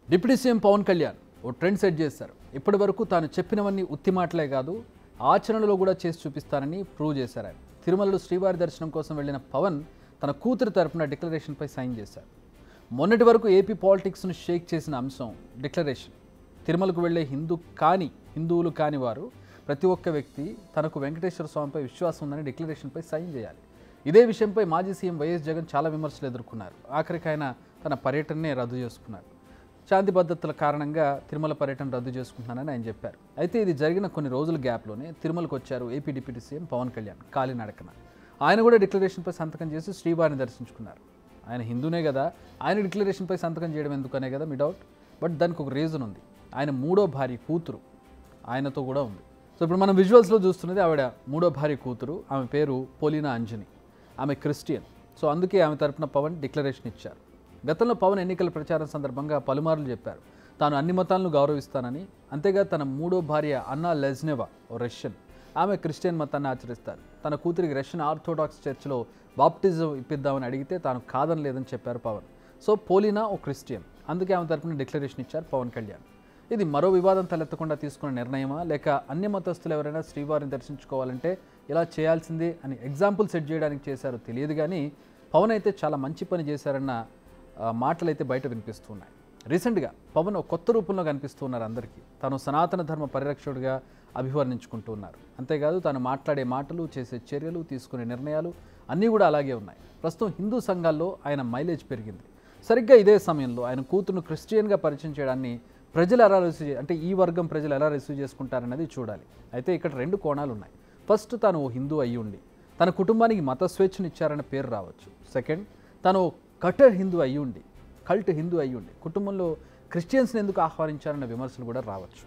deputy CM Pawan Kalyan ఓ trend set చేశారు ఇప్పటి వరకు తాను చెప్పినవన్నీ ఉత్తి మాటలే కాదు ఆచరణలో కూడా చేసి చూపిస్తానని ప్రూవ్ చేశారు ఆయన తిరుమలలో శ్రీవారి దర్శనం కోసం వెళ్ళిన పవన్ తన కూతురు తరపున డిక్లరేషన్పై సైన్ చేశారు మొన్నటి వరకు ఏపీ పాలిటిక్స్ను షేక్ చేసిన అంశం డిక్లరేషన్ తిరుమలకు వెళ్ళే హిందూ కాని హిందువులు కాని వారు ప్రతి ఒక్క వ్యక్తి తనకు వెంకటేశ్వర స్వామిపై విశ్వాసం ఉందని డిక్లరేషన్పై సైన్ చేయాలి ఇదే విషయంపై మాజీ సీఎం వైఎస్ జగన్ చాలా విమర్శలు ఎదుర్కొన్నారు ఆఖరికి ఆయన తన పర్యటననే రద్దు చేసుకున్నారు శాంతి భద్రతల కారణంగా తిరుమల పర్యటన రద్దు చేసుకుంటున్నానని ఆయన చెప్పారు అయితే ఇది జరిగిన కొన్ని రోజుల గ్యాప్లోనే తిరుమలకు వచ్చారు AP deputy CM Pawan Kalyan కాలినడకన ఆయన కూడా డిక్లరేషన్పై సంతకం చేసి శ్రీవారిని దర్శించుకున్నారు ఆయన హిందూనే కదా ఆయన డిక్లరేషన్పై సంతకం చేయడం ఎందుకనే కదా మీ డౌట్ బట్ దానికి ఒక రీజన్ ఉంది ఆయన మూడో భార్య కూతురు ఆయనతో కూడా ఉంది సో ఇప్పుడు మనం విజువల్స్లో చూస్తున్నది ఆవిడ మూడో భార్య కూతురు ఆమె పేరు పోలీనా అంజని ఆమె క్రిస్టియన్ సో అందుకే ఆమె తరపున పవన్ డిక్లరేషన్ ఇచ్చారు గతంలో పవన్ ఎన్నికల ప్రచారం సందర్భంగా పలుమార్లు చెప్పారు తాను అన్ని మతాలను గౌరవిస్తానని అంతేగా తన మూడో భార్య అన్నా లెజ్నెవా ఓ రష్యన్ ఆమె క్రిస్టియన్ మతాన్ని ఆచరిస్తారు తన కూతురికి రష్యన్ ఆర్థోడాక్స్ చర్చ్లో బాప్టిజం ఇప్పిద్దామని అడిగితే తాను కాదని లేదని చెప్పారు పవన్ సో పోలీనా ఓ క్రిస్టియన్ అందుకే ఆమె తరపున డిక్లరేషన్ ఇచ్చారు పవన్ కళ్యాణ్ ఇది మరో వివాదం తలెత్తకుండా తీసుకున్న నిర్ణయమా లేక అన్య మతస్థులు ఎవరైనా శ్రీవారిని దర్శించుకోవాలంటే ఇలా చేయాల్సిందే అని ఎగ్జాంపుల్ సెట్ చేయడానికి చేశారో తెలియదు కానీ పవన్ అయితే చాలా మంచి పని చేశారన్న ఆ, మాటలు అయితే బయట వినిపిస్తున్నాయి రీసెంట్గా పవన్ ఒక కొత్త రూపంలో కనిపిస్తున్నారు అందరికీ తాను సనాతన ధర్మ పరిరక్షకుడిగా అభివర్ణించుకుంటూ ఉన్నారు అంతేకాదు తాను మాట్లాడే మాటలు చేసే చర్యలు తీసుకునే నిర్ణయాలు అన్నీ కూడా అలాగే ఉన్నాయి ప్రస్తుతం హిందూ సంఘాల్లో ఆయన మైలేజ్ పెరిగింది సరిగ్గా ఇదే సమయంలో ఆయన కూతురును క్రిస్టియన్గా పరిచయం చేయడాన్ని ప్రజలు ఎలా రిసీవ్ చే- అంటే ఈ వర్గం ప్రజలు ఎలా రిసీవ్ చేసుకుంటారన్నది చూడాలి అయితే ఇక్కడ రెండు కోణాలు ఉన్నాయి ఫస్ట్ తాను ఓ హిందూ అయి ఉండి తన కుటుంబానికి మత స్వేచ్ఛను ఇచ్చారన్న పేరు రావచ్చు సెకండ్ తను కటర్ హిందూ అయి ఉండి కల్ట్ హిందూ అయి ఉండి కుటుంబంలో క్రిస్టియన్స్ని ఎందుకు ఆహ్వానించారన్న విమర్శలు కూడా రావచ్చు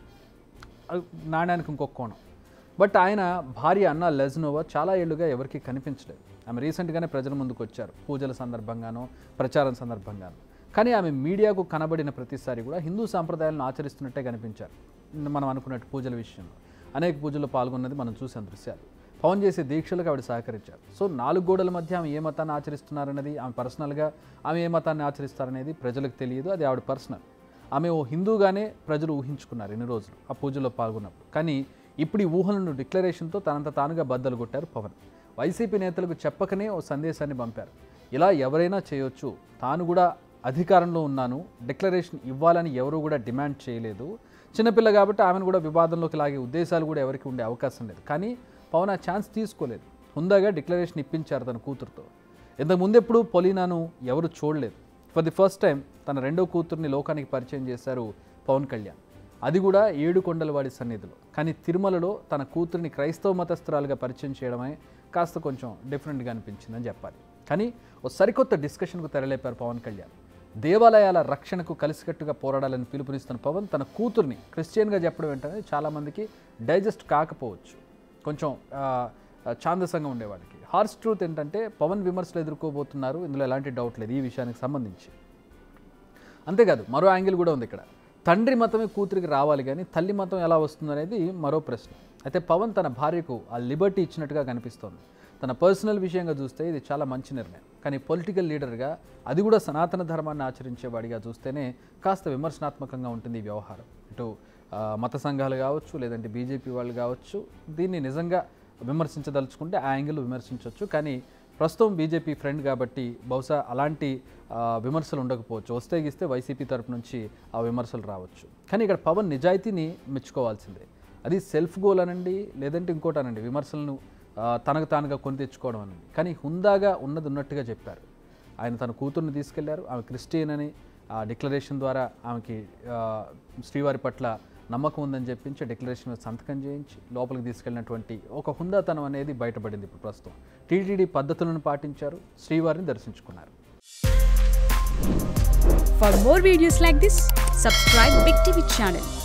అది నాణ్యానికి ఇంకొక కోణం బట్ ఆయన భార్య అన్న లెజ్నోవా చాలా ఏళ్ళుగా ఎవరికీ కనిపించలేదు ఆమె రీసెంట్గానే ప్రజల ముందుకు వచ్చారు పూజల సందర్భంగానో ప్రచారం సందర్భంగానో కానీ ఆమె మీడియాకు కనబడిన ప్రతిసారి కూడా హిందూ సాంప్రదాయాలను ఆచరిస్తున్నట్టే కనిపించారు మనం అనుకున్నట్టు పూజల విషయంలో అనేక పూజల్లో పాల్గొన్నది మనం చూసాం దృశ్యాలు పవన్ చేసే దీక్షలకు ఆవిడ సహకరించారు సో నాలుగు గోడల మధ్య ఆమె ఏ మతాన్ని ఆచరిస్తున్నారనేది ఆమె పర్సనల్గా ఆమె ఏ మతాన్ని ఆచరిస్తారనేది ప్రజలకు తెలియదు అది ఆవిడ పర్సనల్ ఆమె ఓ హిందూగానే ప్రజలు ఊహించుకున్నారు ఎన్ని రోజులు ఆ పూజలో పాల్గొన్నప్పుడు కానీ ఇప్పుడు ఈ ఊహలను డిక్లరేషన్తో తనంత తానుగా బద్దలు కొట్టారు పవన్ వైసీపీ నేతలకు చెప్పకనే ఓ సందేశాన్ని పంపారు ఇలా ఎవరైనా చేయొచ్చు తాను కూడా అధికారంలో ఉన్నాను డిక్లరేషన్ ఇవ్వాలని ఎవరు కూడా డిమాండ్ చేయలేదు చిన్నపిల్ల కాబట్టి ఆమెను కూడా వివాదంలోకి లాగే ఉద్దేశాలు కూడా ఎవరికి ఉండే అవకాశం లేదు కానీ పవన్ ఆ ఛాన్స్ తీసుకోలేదు హుందాగా డిక్లరేషన్ ఇప్పించారు తన కూతురుతో ఇంతకు ముందెప్పుడు పొలీనాను ఎవరు చూడలేదు ఫర్ ది ఫస్ట్ టైం తన రెండో కూతుర్ని లోకానికి పరిచయం చేశారు పవన్ కళ్యాణ్ అది కూడా ఏడు కొండలవాడి సన్నిధిలో కానీ తిరుమలలో తన కూతురిని క్రైస్తవ మతస్థురాలుగా పరిచయం చేయడమే కాస్త కొంచెం డిఫరెంట్గా అనిపించిందని చెప్పాలి కానీ ఓ సరికొత్త డిస్కషన్కు తెరలేపారు పవన్ కళ్యాణ్ దేవాలయాల రక్షణకు కలిసికట్టుగా పోరాడాలని పిలుపునిస్తున్న పవన్ తన కూతుర్ని క్రిస్టియన్గా చెప్పడం ఏంటనే చాలామందికి డైజెస్ట్ కాకపోవచ్చు కొంచెం ఆ, ఆ, ఛాందసంగా ఉండేవాడికి హార్స్ ట్రూత్ ఏంటంటే పవన్ విమర్శలు ఎదుర్కోబోతున్నారు ఇందులో ఎలాంటి డౌట్ లేదు ఈ విషయానికి సంబంధించి అంతేకాదు మరో యాంగిల్ కూడా ఉంది ఇక్కడ తండ్రి మతమే కూతురికి రావాలి కానీ తల్లి మతం ఎలా వస్తుంది అనేది మరో ప్రశ్న అయితే పవన్ తన భార్యకు ఆ లిబర్టీ ఇచ్చినట్టుగా కనిపిస్తోంది తన పర్సనల్ విషయంగా చూస్తే ఇది చాలా మంచి నిర్ణయం కానీ పొలిటికల్ లీడర్గా అది కూడా సనాతన ధర్మాన్ని ఆచరించేవాడిగా చూస్తేనే కాస్త విమర్శనాత్మకంగా ఉంటుంది ఈ వ్యవహారం ఇటు ఆ, మత సంఘాలు కావచ్చు లేదంటే బీజేపీ వాళ్ళు కావచ్చు దీన్ని నిజంగా విమర్శించదలుచుకుంటే ఆ యాంగిల్ విమర్శించవచ్చు కానీ ప్రస్తుతం బీజేపీ ఫ్రెండ్ కాబట్టి బహుశా అలాంటి ఆ, విమర్శలు ఉండకపోవచ్చు వస్తే గిస్తే వైసీపీ తరపు నుంచి ఆ విమర్శలు రావచ్చు కానీ ఇక్కడ పవన్ నిజాయితీని మెచ్చుకోవాల్సిందే అది సెల్ఫ్ గోల్ అనండి లేదంటే ఇంకోటి అనండి విమర్శలను ఆ, తనకు తానుగా కొని తెచ్చుకోవడం అనండి కానీ హుందాగా ఉన్నది ఉన్నట్టుగా చెప్పారు ఆయన తన కూతుర్ని తీసుకెళ్లారు ఆమె క్రిస్టియన్ అని ఆ డిక్లరేషన్ ద్వారా ఆమెకి ఆ, శ్రీవారి పట్ల నమ్మకం ఉందని చెప్పించి డిక్లరేషన్ మీద సంతకం చేయించి లోపలికి తీసుకెళ్ళినటువంటి ఒక హుందాతనం అనేది బయటపడింది ఇప్పుడు ప్రస్తుతం టీటీడీ పద్ధతులను పాటించారు శ్రీవారిని దర్శించుకున్నారు For more videos like this, subscribe Big TV channel